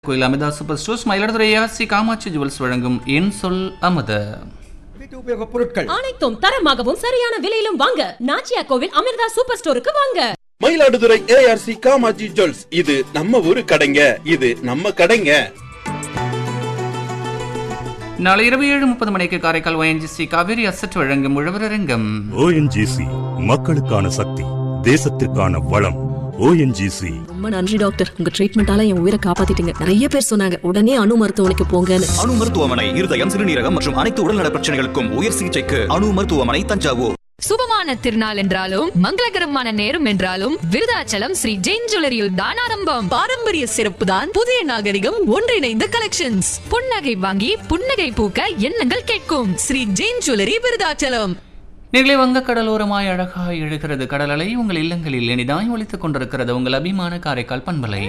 கோயில் Amitha super stores Mayiladuthurai C Kamatchi jewels வழங்கும் என் சொல் அமுத வீட்டு உபயோகப் பொருட்கள் அனைத்தும் தரமாகவும் சரியான விலையிலும் வாங்க நாச்சியா கோவில் அமிர்தா சூப்பர் ஸ்டோருக்கு வாங்க மயிலாடுதுறை ஏஆர்சி காமாஜி ஜுவல்ஸ் இது நம்ம ஊரு கடைங்க இது நம்ம கடைங்க நாளை இரவு ஏழு முப்பது மணிக்கு காரைக்கால் ஒயன்ஜிசி காவேரி அசட் வழங்கும் உழவரங்கம் ஓஎன்ஜிசி மக்களுக்கான சக்தி தேசத்திற்கான வளம் ஓஎன்ஜிசி ரொம்ப நன்றி டாக்டர் உங்க ட்ரீட்மெண்டால என் உயிரை காப்பாத்திட்டீங்க நிறைய பேர் சொன்னாங்க உடனே அணு மருத்துவமனைக்கு போங்கன்னு அணு மருத்துவமனை இருதயம் சிறுநீரகம் மற்றும் அனைத்து உடல்நல பிரச்சனைகளுக்கும் உயர் சிகிச்சைக்கு அணு மருத்துவமனை தஞ்சாவூர் சுபமான திருநாள் என்றாலும் மங்களகரமான நேரம் என்றாலும் விருதாச்சலம் ஸ்ரீ ஜெயின் ஜுவல்லரியில் தான் ஆரம்பம் பாரம்பரிய சிறப்பு தான் புதிய நாகரிகம் ஒன்றிணைந்த கலெக்ஷன்ஸ் புன்னகை வாங்கி புன்னகை பூக்க எண்ணங்கள் கேட்கும் ஸ்ரீ ஜெயின் ஜுவல்லரி விருதாச்சலம் நீங்களே வங்க கடலோரமாய் அழகாய் எழுகிறது கடல் அலை உங்கள் இல்லங்களில் இனிதாய் ஒலித்துக் கொண்டிருக்கிறது உங்கள் அபிமான காரைக்கால் பண்பலை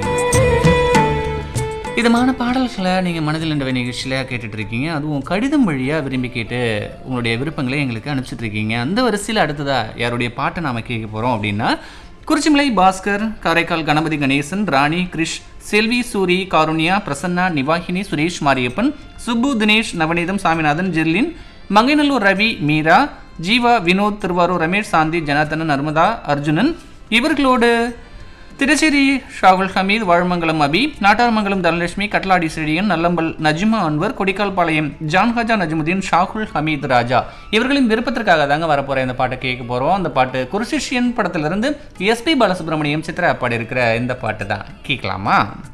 இதமான பாடல்களை நீங்கள் மனதில் என்ற நிகழ்ச்சியில் கேட்டுட்டு இருக்கீங்க அதுவும் கடிதம் வழியாக விரும்பி கேட்டு உங்களுடைய விருப்பங்களை எங்களுக்கு அனுப்பிச்சிட்டு இருக்கீங்க அந்த வரிசையில் அடுத்ததாக யாருடைய பாட்டை நாம் கேட்க போகிறோம் அப்படின்னா குறிச்சிமலை பாஸ்கர் காரைக்கால் கணபதி கணேசன் ராணி கிரிஷ் செல்வி சூரி காருண்யா பிரசன்னா நிவாகினி சுரேஷ் மாரியப்பன் சுப்பு தினேஷ் நவநீதம் சாமிநாதன் ஜெர்லின் மங்கைநல்லூர் ரவி மீரா ஜீவா வினோத் திருவாரூர் ரமேஷ் சாந்தி ஜனார்தனன் நர்மதா அர்ஜுனன் இவர்களோடு திருச்சேரி ஷாகுல் ஹமீத் வாழமங்கலம் அபி நாட்டார்மங்கலம் தனலட்சுமி கட்லாடி செழியன் நல்லம்பல் நஜ்மா அன்வர் கொடிக்கால்பாளையம் ஜான்ஹாஜா நஜ்முதீன் ஷாகுல் ஹமீத் ராஜா இவர்களின் விருப்பத்திற்காக தாங்க வரப்போற இந்த பாட்டை கேட்க போறோம் அந்த பாட்டு குருசிஷியன் படத்திலிருந்து எஸ்பி பாலசுப்ரமணியம் சித்ரா பாடி இருக்கிற இந்த பாட்டு தான் கேட்கலாமா